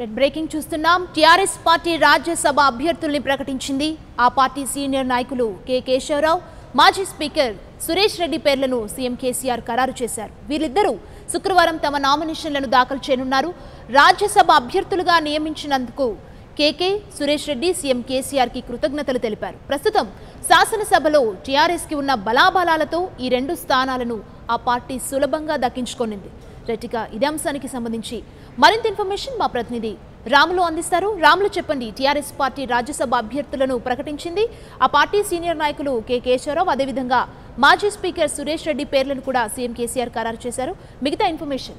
Red breaking చూస్తున్నాం TRS party Rajya Sabha అభ్యర్థుల్ని ప్రకటించింది ఆ పార్టీ సీనియర్ నాయకులు కె కేశవరావు మాజీ స్పీకర్ సురేష్ రెడ్డి పేర్లను సీఎం కేసీఆర్ ఖరారు చేశారు వీరిద్దరూ శుక్రవారం తమ నామినేషన్లను దాఖలు చేయనున్నారు రాజ్యసభ అభ్యర్థులుగా నియమించినందుకు కేకే సురేష్ రెడ్డి సీఎం కేసీఆర్కి కృతజ్ఞతలు తెలిపారు ప్రస్తుతం శాసనసభలో టీఆర్ఎస్కి ఉన్న బలాబలాలతో ఈ రెండు స్థానాలను ఆ పార్టీ సులభంగా దక్కించుకొనింది రెట్టిగా ఇదే అంశానికి సంబంధించి మరింత ఇన్ఫర్మేషన్ మా ప్రతినిధి రాములు అందిస్తారు రాములు చెప్పండి టీఆర్ఎస్ పార్టీ రాజ్యసభ అభ్యర్థులను ప్రకటించింది ఆ పార్టీ సీనియర్ నాయకులు కె కేశవరావు అదేవిధంగా మాజీ స్పీకర్ సురేష్ రెడ్డి పేర్లను కూడా సీఎం కేసీఆర్ ఖరారు చేశారు మిగతా ఇన్ఫర్మేషన్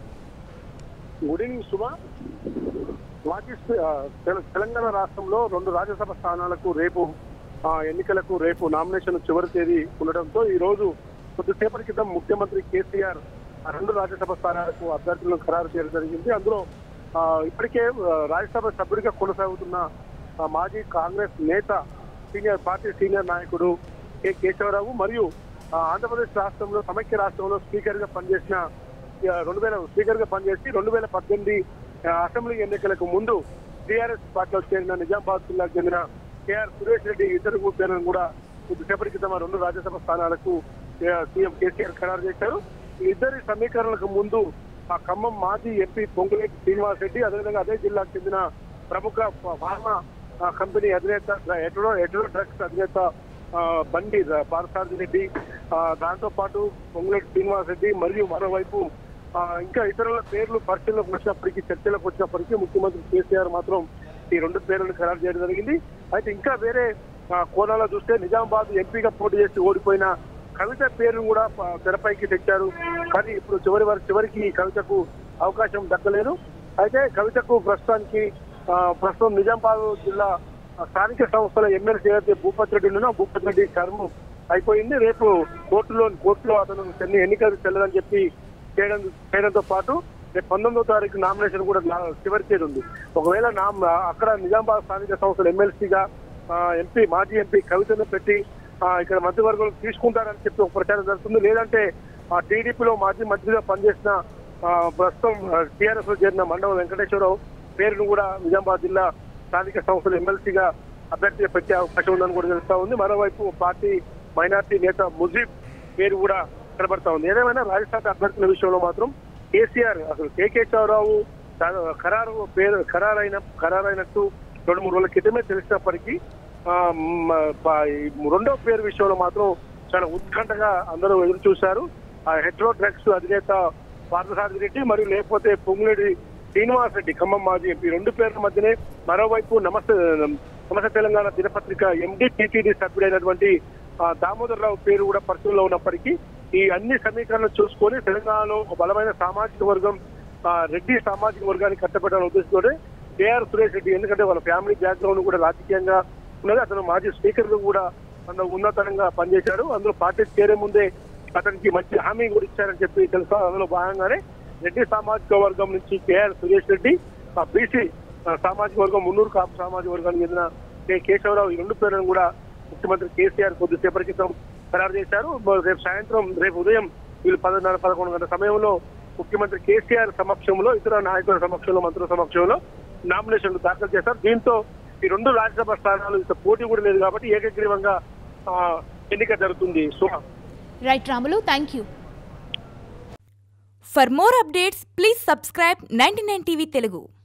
గుడ్ ఈవినింగ్ సుమా మాజీ స్పీ- ఆ, తెల- తెలంగాణ రాష్ట్రంలో రెండు రాజ్యసభ స్థానాలకు రేపు ఆ, ఎన్నికలకు రేపు నామినేషన్ చివరి తేదీ ఉండడంతో ఈ రోజు కొద్దిసేపటి క్రితం ముఖ్యమంత్రి కేసీఆర్ ఆ రెండు రాజ్యసభ స్థానాలకు అభ్యర్థులను ఖరారు చేయడం జరిగింది అందులో ఆ, ఇప్పటికే ఆ, రాజ్యసభ సభ్యుడిగా కొనసాగుతున్న ఆ, మాజీ కాంగ్రెస్ నేత సీనియర్ పార్టీ సీనియర్ నాయకుడు కె కేశవరావు మరియు ఆ, ఆంధ్రప్రదేశ్ రాష్ట్రంలో సమైక్య రాష్ట్రంలో స్పీకర్ గా పనిచేసిన ఆ, రెండు వేల స్పీకర్ గా పనిచేసి రెండు వేల పద్దెనిమిది ఆ, అసెంబ్లీ ఎన్నికలకు ముందు టీఆర్ఎస్ పార్టీలో చేరిన నిజామాబాద్ జిల్లాకు చెందిన కేఆర్ సురేష్ రెడ్డి ఇద్దరు పేర్లను కూడా కొద్దిసేపటి క్రితం ఆ రెండు రాజ్యసభ స్థానాలకు ఆ, సీఎం కేసీఆర్ ఖరారు చేశారు ఈ ఇద్దరి సమీకరణలకు ముందు ఆ ఖమ్మం మాజీ ఎంపీ పొంగులేటి శ్రీనివాస్ రెడ్డి అదేవిధంగా అదే జిల్లాకు చెందిన ప్రముఖ ఫార్మా ఆ, కంపెనీ అధినేత ఎటరో ఎటరో డ్రగ్స్ అధినేత ఆ, బండి పారసారథి రెడ్డి ఆ, దాంతో పాటు పొంగులేటి శ్రీనివాస్ రెడ్డి మరియు మరోవైపు ఆ, ఇంకా ఇతరుల పేర్లు పరిశీలనకు వచ్చినప్పటికీ చర్చలకు వచ్చినప్పటికీ ముఖ్యమంత్రి కేసీఆర్ మాత్రం ఈ రెండు పేర్లను ఖరారు చేయడం జరిగింది అయితే ఇంకా వేరే ఆ, కోణాల్లో చూస్తే నిజామాబాద్ ఎంపీగా పోటీ చేసి ఓడిపోయిన కవిత పేరును కూడా ప- తెరపైకి తెచ్చారు కానీ ఇప్పుడు చివరి వరకు చివరికి ఈ కవితకు అవకాశం దక్కలేదు అయితే కవితకు ప్రస్తుతానికి ఆ, ప్రస్తుతం నిజామాబాద్ జిల్లా ఆ, స్థానిక సంస్థల ఎమ్మెల్సీ ఏదైతే భూపత్ రెడ్డి ఉన్నానో భూపత్ రెడ్డి టర్మ్ అయిపోయింది రేపు కోర్టులో కోర్టులో అతను చెన్ని ఎన్నికలు చెల్లదని చెప్పి చేయడం చేయడంతో పాటు రేపు పంతొమ్మిదో తారీఖు నామినేషన్ కూడా నా- చివరి తేదీ ఉంది ఒకవేళ నా అక్కడ నిజామాబాద్ స్థానిక సంస్థల ఎమ్మెల్సీగా ఎంపీ మాజీ ఎంపీ కవితను పెట్టి ఆ, ఇక్కడ మంత్రివర్గం తీసుకుంటారని చెప్పి ఒక ప్రచారం జరుగుతుంది లేదంటే ఆ టీడీపీలో మాజీ మంత్రిగా పనిచేసిన ఆ, ప్రస్తుతం టీఆర్ఎస్ లో చేరిన మండవ వెంకటేశ్వరరావు పేరును కూడా నిజామాబాద్ జిల్లా స్థానిక సంస్థల ఎమ్మెల్సీగా అభ్యర్థిగా పెట్టే అవకాశం ఉందని కూడా తెలుస్తా ఉంది మరోవైపు పార్టీ మైనార్టీ నేత ముజీబ్ పేరు కూడా కనబడతా ఉంది ఏదేమైనా రాజస్థాన్ అభ్యర్థుల విషయంలో మాత్రం కేసీఆర్ అసలు కేకేశ్వరరావు తన ఖరారు పేరు ఖరారైన ఖరారైనట్టు రెండు మూడు రోజుల క్రితమే తెలిసినప్పటికీ ఆ, మ, ప- ఈ రెండో పేరు విషయంలో మాత్రం చాలా ఉత్కంఠగా అందరూ ఎదురు చూశారు ఆ హెట్రో డ్రగ్స్ అధినేత పార్థసారథి రెడ్డి మరియు లేకపోతే పొంగులేడి శ్రీనివాస్ రెడ్డి ఖమ్మం మాజీ ఎంపీ రెండు పేర్ల మధ్యనే మరోవైపు నమస్తే నమస్తే తెలంగాణ దినపత్రిక ఎండి టీటీడీ సభ్యుడైనటువంటి ఆ, దామోదర్ రావు పేరు కూడా పరిస్థితుల్లో ఉన్నప్పటికీ ఈ అన్ని సమీకరణలు చూసుకొని తెలంగాణలో ఒక బలమైన సామాజిక వర్గం ఆ, రెడ్డి సామాజిక వర్గాన్ని కట్టబెట్టాలని ఉద్దేశంతో కేఆర్ సురేష్ రెడ్డి ఎందుకంటే వాళ్ళ ఫ్యామిలీ బ్యాక్గ్రౌండ్ కూడా రాజకీయంగా ఉన్నది అతను మాజీ స్పీకర్ కూడా అందులో ఉన్నతంగా పనిచేశాడు అందులో పార్టీ చేరే ముందే అతనికి మంచి హామీ కూడా ఇచ్చారని చెప్పి తెలుసా అందులో భాగంగానే రెడ్డి సామాజిక వర్గం నుంచి కేఆర్ సురేష్ రెడ్డి ఆ బీసీ సామాజిక వర్గం మున్నూరు కాపు సామాజిక వర్గానికి చెందిన కె కేశవరావు ఈ రెండు పేర్లను కూడా ముఖ్యమంత్రి కేసీఆర్ కొద్దిసేపటి క్రితం ఖరారు చేశారు మ- రేపు సాయంత్రం రేపు ఉదయం వీళ్ళు పదన్నర పదకొండు గంటల సమయంలో ముఖ్యమంత్రి కేసీఆర్ సమక్షంలో ఇతర నాయకుల సమక్షంలో మంత్రుల సమక్షంలో నామినేషన్లు దాఖలు చేశారు దీంతో ఈ రెండు రాజ్యసభ స్థానాలు ఇంత పోటీ కూడా లేదు కాబట్టి ఏకగ్రీవంగా ఆ, ఎన్నిక జరుగుతుంది సుమా right Ramulu thank you For more updates, please subscribe 99 TV Telugu.